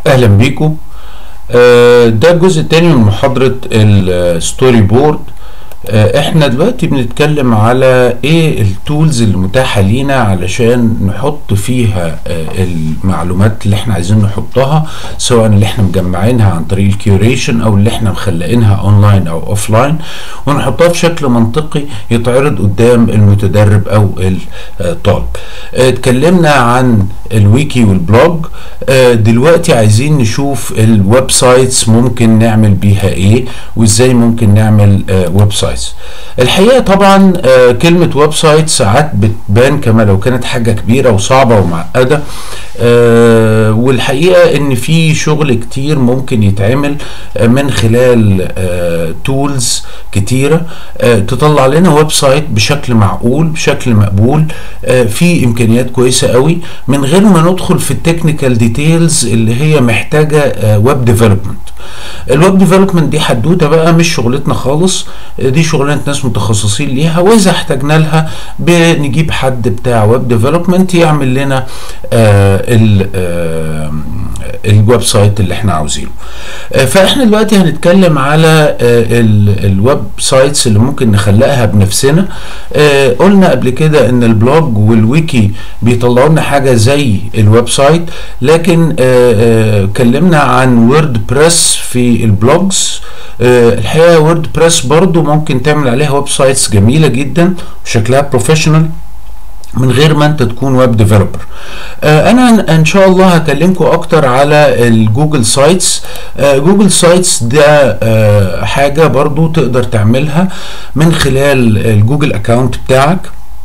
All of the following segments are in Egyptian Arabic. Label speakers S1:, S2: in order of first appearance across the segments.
S1: اهلا بيكم آه، ده الجزء الثاني من محاضرة الستوري بورد آه، احنا دلوقتي بنتكلم على ايه التولز المتاحة لينا علشان نحط فيها آه، المعلومات اللي احنا عايزين نحطها سواء اللي احنا مجمعينها عن طريق الكيوريشن او اللي احنا مخلقينها اونلاين او اوفلاين ونحطها في شكل منطقي يتعرض قدام المتدرب او الطالب آه، اتكلمنا عن الويكي والبلوج آه، دلوقتي عايزين نشوف الويب سايتس ممكن نعمل بيها ايه وازاي ممكن نعمل آه، ويب سايتس الحقيقه طبعا آه، كلمه ويب سايت ساعات بتبان كما لو كانت حاجه كبيره وصعبه ومعقده آه، والحقيقه ان في شغل كتير ممكن يتعمل آه، من خلال تولز كتيره آه، تطلع لنا ويب سايت بشكل معقول بشكل مقبول آه، في امكانيات كويسه قوي من غير ما ندخل في التكنيكال ديتيلز اللي هي محتاجه ويب ديفلوبمنت الويب ديفلوبمنت دي حدوته بقى مش شغلتنا خالص آه، دي شغلانه ناس متخصصين ليها واذا احتاجنا لها بنجيب حد بتاع ويب ديفلوبمنت يعمل لنا آه، ال آه، الويب سايت اللي احنا عاوزينه آه، فاحنا دلوقتي هنتكلم على آه، ال- الويب سايتس اللي ممكن نخلقها بنفسنا آه، قلنا قبل كده ان البلوج والويكي بيطلعوا لنا حاجه زي الويب سايت لكن آه، آه، اتكلمنا عن وورد بريس في البلوجز آه، الحقيقه وورد بريس برضو ممكن تعمل عليها ويب سايتس جميله جدا وشكلها بروفيشنال من غير ما انت تكون ويب ديفلوبر انا ان شاء الله هكلمكم اكتر على الجوجل سايتس آه، جوجل سايتس ده آه، حاجه برضو تقدر تعملها من خلال الجوجل اكاونت بتاعك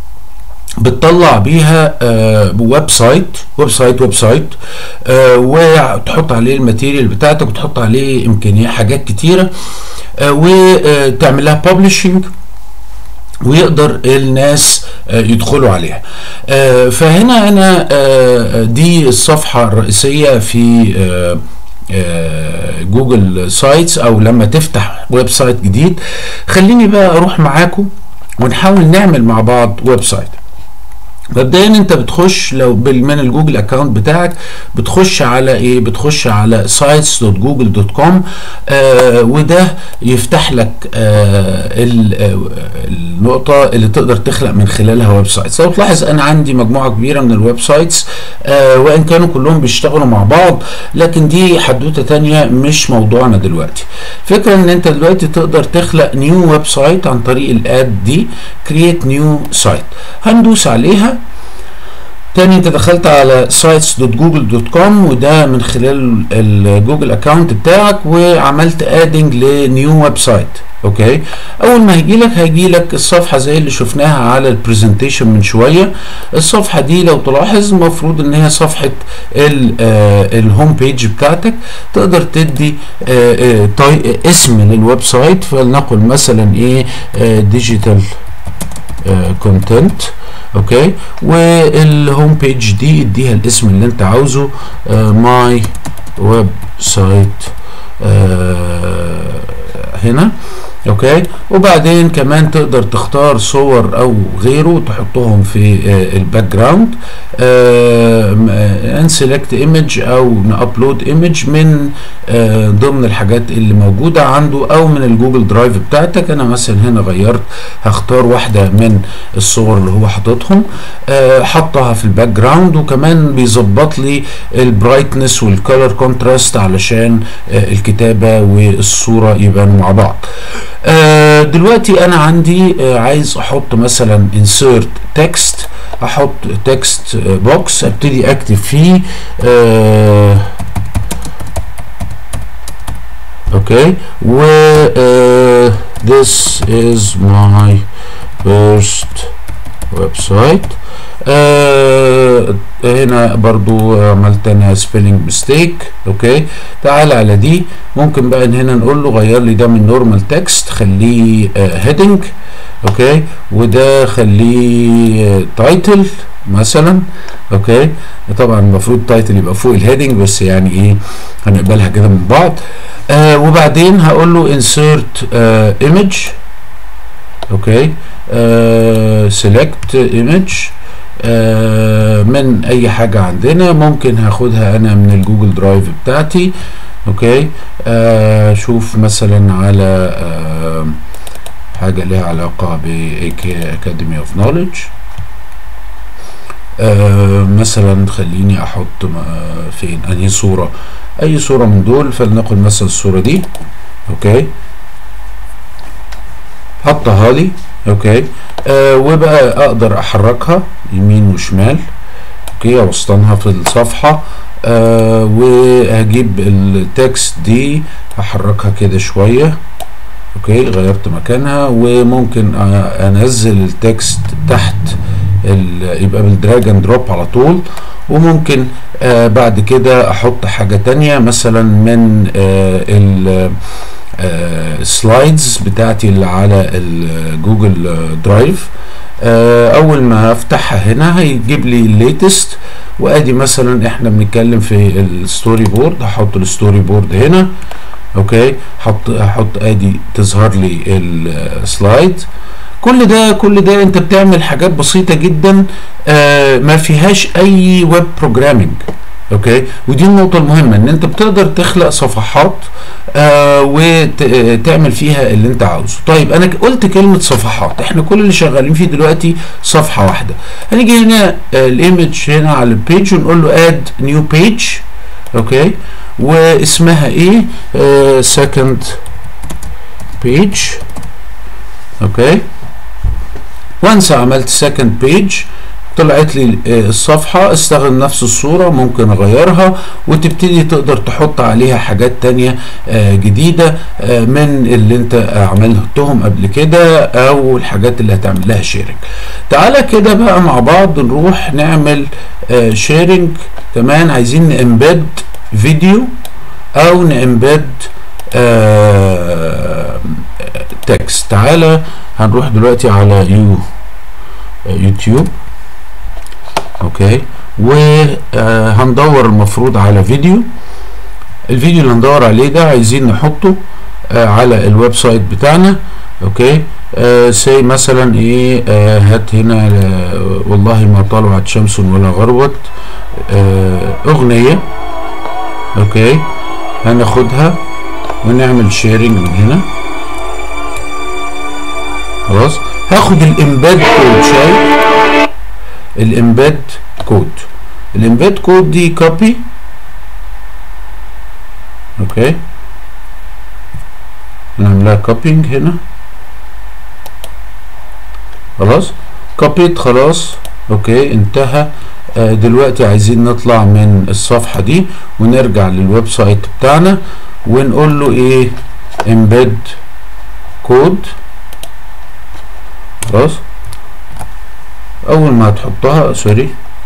S1: بتطلع بيها آه، ويب سايت ويب سايت ويب سايت آه، وتحط عليه الماتيريال بتاعتك وتحط عليه امكانيات حاجات كتيره آه، وتعمل لها ببلشنج ويقدر الناس آه، يدخلوا عليها آه، فهنا انا آه، دي الصفحه الرئيسيه في آه، آه، جوجل سايتس او لما تفتح ويب سايت جديد خليني بقى اروح معاكم ونحاول نعمل مع بعض ويب سايت مبدئيا انت بتخش لو بال- من الجوجل اكونت بتاعك بتخش على ايه بتخش على sites.google.com آه وده يفتح لك آه ال- آه، النقطة اللي تقدر تخلق من خلالها ويب سايتس لو تلاحظ انا عندي مجموعة كبيرة من الويب سايتس آه وان كانوا كلهم بيشتغلوا مع بعض لكن دي حدوتة تانية مش موضوعنا دلوقتي فكرة ان انت دلوقتي تقدر تخلق نيو ويب سايت عن طريق الاد دي create new site هندوس عليها تاني انت دخلت على sites.google.com وده من خلال الجوجل اكونت بتاعك وعملت ادنج لنيو ويب سايت اوكي اول ما هيجي لك هيجي لك الصفحه زي اللي شفناها على البرزنتيشن من شويه الصفحه دي لو تلاحظ المفروض ان هي صفحه ال- آه، الهوم بيج بتاعتك تقدر تدي آه، آه، طي- اسم للويب سايت فلنقل مثلا ايه ديجيتال كونتنت اوكي والهوم بيج دي اديها الاسم اللي انت عاوزه ماي ويب سايت هنا اوكي وبعدين كمان تقدر تختار صور او غيره تحطهم في الباك جراوند ان سيلكت ايمج او نابلود ايمج من آه، ضمن الحاجات اللي موجوده عنده او من الجوجل درايف بتاعتك انا مثلا هنا غيرت هختار واحده من الصور اللي هو حاططهم آه، حطها في الباك جراوند وكمان بيظبط لي البرايتنس والكالر كونتراست علشان آه، الكتابه والصوره يبانوا مع بعض آه، دلوقتي انا عندي آه، عايز احط مثلا insert text احط text بوكس ابتدي اكتب فيه آه، اوكي و آه، this is my first website آه هنا برضو عملت انا سبيلنج ميستيك اوكي تعال على دي ممكن بقى ان هنا نقول له غير لي ده من نورمال تكست خليه هيدنج اوكي وده خليه تايتل مثلا اوكي طبعا المفروض تايتل يبقى فوق الهيدنج بس يعني ايه هنقبلها كده من بعض آه وبعدين هقول له insert آه image اوكي آه select image آه من اي حاجة عندنا ممكن هاخدها انا من الجوجل درايف بتاعتي اوكي آه شوف مثلا على آه حاجة لها علاقة ب Academy of Knowledge آه مثلا خليني احط آه فين انهي صورة اي صورة من دول فلنقل مثلا الصورة دي اوكي حطها لي اوكي آه وبقى اقدر احركها يمين وشمال اوكي اوسطنها في الصفحة آه وهجيب التكست دي احركها كده شوية اوكي غيرت مكانها وممكن انزل التكست تحت يبقى بالدراج اند دروب على طول وممكن آه بعد كده احط حاجة تانية مثلا من آه ال السلايدز بتاعتي اللي على الجوجل درايف اول ما افتحها هنا هيجيب لي الليتست وادي مثلا احنا بنتكلم في الستوري بورد هحط الستوري بورد هنا اوكي حط احط ادي تظهر لي السلايد كل ده كل ده انت بتعمل حاجات بسيطه جدا آه ما فيهاش اي ويب بروجرامنج اوكي ودي النقطه المهمه ان انت بتقدر تخلق صفحات آه وتعمل فيها اللي انت عاوزه طيب انا قلت كلمه صفحات احنا كل اللي شغالين فيه دلوقتي صفحه واحده هنيجي هنا آه الايمج هنا على البيج ونقول له اد نيو بيج اوكي واسمها ايه سكند uh, بيج اوكي وانس عملت سكند بيج طلعت لي الصفحة استخدم نفس الصورة ممكن اغيرها وتبتدي تقدر تحط عليها حاجات تانية جديدة من اللي انت عملتهم قبل كده او الحاجات اللي هتعمل لها شيرنج تعالى كده بقى مع بعض نروح نعمل شيرنج كمان عايزين نامبد فيديو او نامبد تكست تعالى هنروح دلوقتي على يو يوتيوب اوكي وهندور المفروض على فيديو الفيديو اللي هندور عليه ده عايزين نحطه آه على الويب سايت بتاعنا اوكي آه سي مثلا ايه آه هات هنا والله ما طلعت شمس ولا غربت آه اغنية اوكي هناخدها ونعمل شيرنج من هنا خلاص هاخد الامباد كود شايف الامباد كود الامباد كود دي كوبي اوكي نعملها كوبينج هنا خلاص كوبيت خلاص اوكي انتهى آه دلوقتي عايزين نطلع من الصفحة دي ونرجع للويب سايت بتاعنا ونقول له ايه embed كود خلاص اول ما هتحطها سوري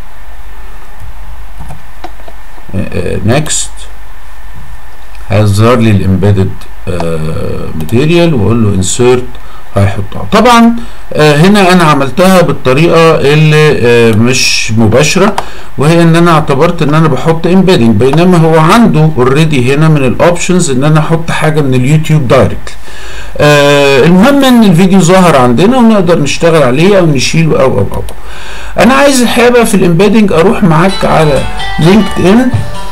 S1: نيكست هيظهر لي الامبيدد ماتيريال واقول له انسيرت هيحطها طبعا آه هنا انا عملتها بالطريقه اللي آه مش مباشره وهي ان انا اعتبرت ان انا بحط امبيدنج بينما هو عنده اوريدي هنا من الاوبشنز ان انا احط حاجه من اليوتيوب دايركت آه المهم ان الفيديو ظاهر عندنا ونقدر نشتغل عليه او نشيله او او او انا عايز الحقيقه بقى في الامبيدنج اروح معاك على لينكد ان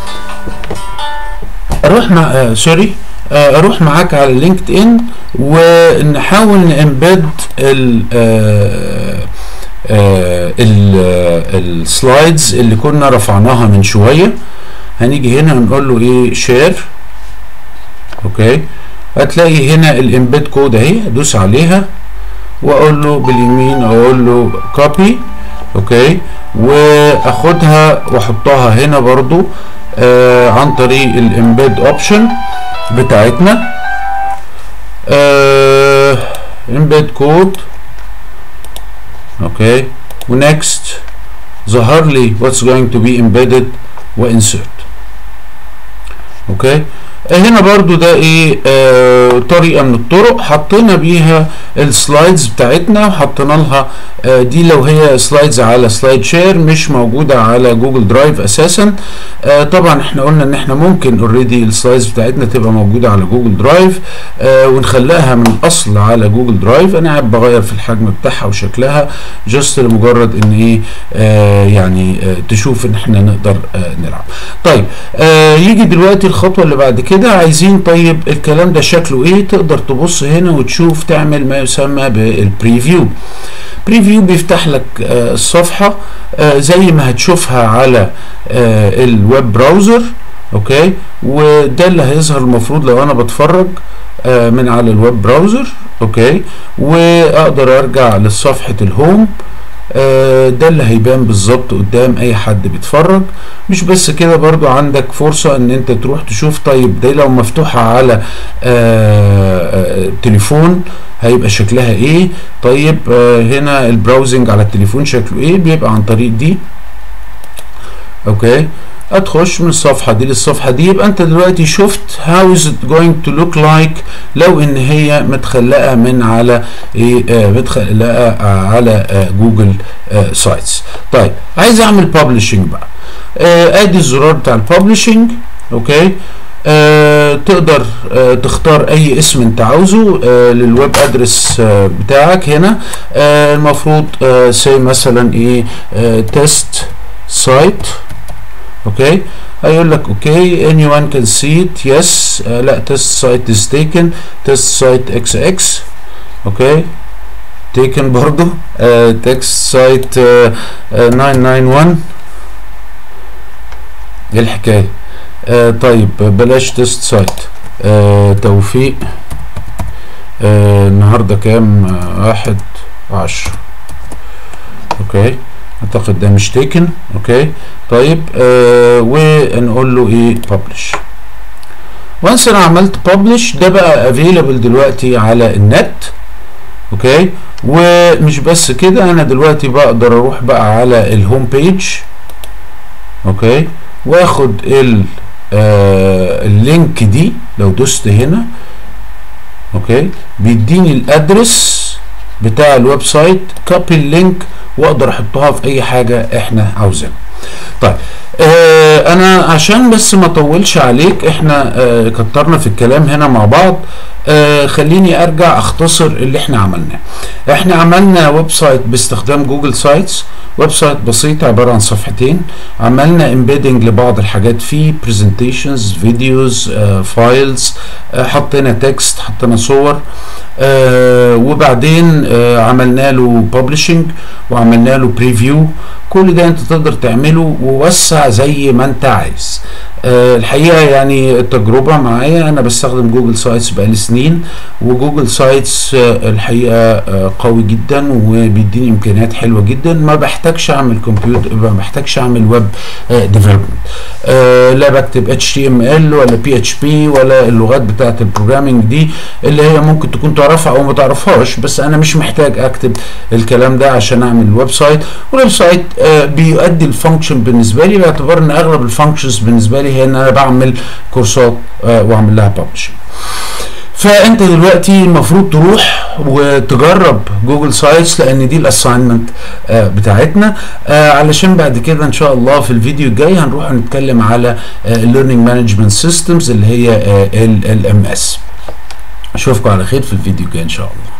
S1: اروح مع آه سوري اروح معاك على لينكد ان ونحاول نامبد ال السلايدز اللي كنا رفعناها من شويه هنيجي هنا ونقول له ايه شير اوكي هتلاقي هنا الامبيد كود اهي ادوس عليها واقول له باليمين اقول له كوبي اوكي واخدها واحطها هنا برضو آه عن طريق الامبيد اوبشن بتاعتنا آه embed كود اوكي ونكست ظهر لي what's going to be embedded وانسرت اوكي هنا برضو ده ايه آه طريقة من الطرق حطينا بيها السلايدز بتاعتنا وحطينا لها آه دي لو هي سلايدز على سلايد شير مش موجودة على جوجل درايف اساسا آه طبعا احنا قلنا ان احنا ممكن اوريدي السلايدز بتاعتنا تبقى موجودة على جوجل درايف آه ونخليها من الاصل على جوجل درايف انا قاعد بغير في الحجم بتاعها وشكلها جست لمجرد ان ايه آه يعني آه تشوف ان احنا نقدر آه نلعب طيب آه يجي دلوقتي الخطوة اللي بعد كده عايزين طيب الكلام ده شكله ايه تقدر تبص هنا وتشوف تعمل ما يسمى بالبريفيو بريفيو بيفتح لك آه الصفحة آه زي ما هتشوفها على آه الويب براوزر اوكي وده اللي هيظهر المفروض لو انا بتفرج آه من على الويب براوزر اوكي واقدر ارجع لصفحة الهوم آه ده اللي هيبان بالظبط قدام اي حد بيتفرج مش بس كده برضو عندك فرصة ان انت تروح تشوف طيب دي لو مفتوحة على آه آه تليفون هيبقى شكلها ايه طيب هنا البراوزنج على التليفون شكله ايه بيبقى عن طريق دي اوكي هتخش من الصفحة دي للصفحة دي يبقى انت دلوقتي شفت how is it going to look like لو ان هي متخلقة من على ايه آه متخلقة على آه جوجل آه سايتس طيب عايز اعمل بابليشنج بقى آه ادي الزرار بتاع البابليشنج اوكي آه تقدر آه تختار اي اسم انت عاوزه آه للويب ادرس آه بتاعك هنا آه المفروض آه سي مثلا ايه آه تيست سايت اوكي هيقول لك اوكي anyone can see it yes آه لا test site is taken test site xx اوكي taken برضو آه text site آه آه 991 ايه الحكايه آه طيب بلاش تيست سايت آه توفيق آه النهارده كام آه واحد عشر اوكي اعتقد ده مش تيكن اوكي طيب آه ونقول له ايه ببلش وانس انا عملت ببلش ده بقى افيلبل دلوقتي على النت اوكي ومش بس كده انا دلوقتي بقدر اروح بقى على الهوم بيج اوكي واخد ال آه اللينك دي لو دوست هنا اوكي بيديني الادرس بتاع الويب سايت كوبي اللينك واقدر احطها في اي حاجه احنا عاوزينها طيب آه انا عشان بس ما اطولش عليك احنا آه كترنا في الكلام هنا مع بعض آه خليني ارجع اختصر اللي احنا عملناه احنا عملنا ويب سايت باستخدام جوجل سايتس ويب سايت بسيط عباره عن صفحتين عملنا امبيدنج لبعض الحاجات فيه برزنتيشنز فيديوز فايلز حطينا تكست حطينا صور آه وبعدين آه عملنا له ببلشنج وعملنا له بريفيو كل ده انت تقدر تعمله ووسع زي ما انت عايز آه الحقيقه يعني التجربه معايا انا بستخدم جوجل سايتس بقالي سنين وجوجل سايتس آه الحقيقه آه قوي جدا وبيديني امكانيات حلوه جدا ما بحتاجش اعمل كمبيوتر ما بحتاجش اعمل ويب ديفلوبمنت لا بكتب اتش تي ام ال ولا بي اتش بي ولا اللغات بتاعه البروجرامنج دي اللي هي ممكن تكون تعرفها او ما تعرفهاش بس انا مش محتاج اكتب الكلام ده عشان اعمل ويب سايت والويب سايت بيؤدي الفانكشن بالنسبه لي باعتبار ان اغلب الفانكشنز بالنسبه لي هي ان انا بعمل كورسات واعمل لها ببلشنج فانت دلوقتي المفروض تروح وتجرب جوجل سايتس لان دي الاساينمنت بتاعتنا علشان بعد كده ان شاء الله في الفيديو الجاي هنروح نتكلم على الليرنينج مانجمنت سيستمز اللي هي ال ام اس اشوفكم على خير في الفيديو الجاي ان شاء الله